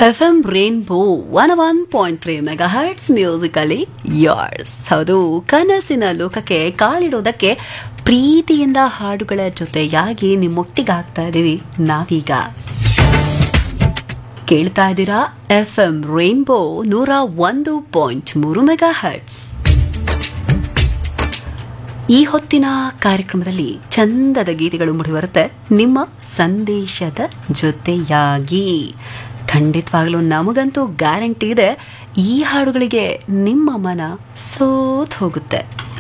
F M rainbow one one point three mega hertz musically yours ಹೌದು ಕನಸಿನ ಲೋಕಕ್ಕೆ ಕಾಲಿಡೋದಕ್ಕೆ ಪ್ರೀತಿಯಿಂದ ಹಾಡುಗಳ ಜೊತೆಯಾಗಿ ನಿಮ್ಮೊಟ್ಟಿಗಾಗ್ತಾ ಇದೀವಿ ನಾವೀಗ ಕೇಳ್ತಾ ಇದ್ದೀರಾ ಎಫ್ ಎಂ ರೇನ್ಬೋ ನೂರ ಒಂದು ಪಾಯಿಂಟ್ ಮೂರು ಮೆಗಾ ಹರ್ಟ್ಸ್ ಈ ಹೊತ್ತಿನ ಕಾರ್ಯಕ್ರಮದಲ್ಲಿ ಚಂದದ ಗೀತೆಗಳು ಮೂಡಿಬರುತ್ತೆ ನಿಮ್ಮ ಸಂದೇಶದ ಜೊತೆಯಾಗಿ ಖಂಡಿತವಾಗ್ಲೂ ನಮಗಂತೂ ಗ್ಯಾರಂಟಿ ಇದೆ ಈ ಹಾಡುಗಳಿಗೆ ನಿಮ್ಮ ಮನ ಸೋತ್ ಹೋಗುತ್ತೆ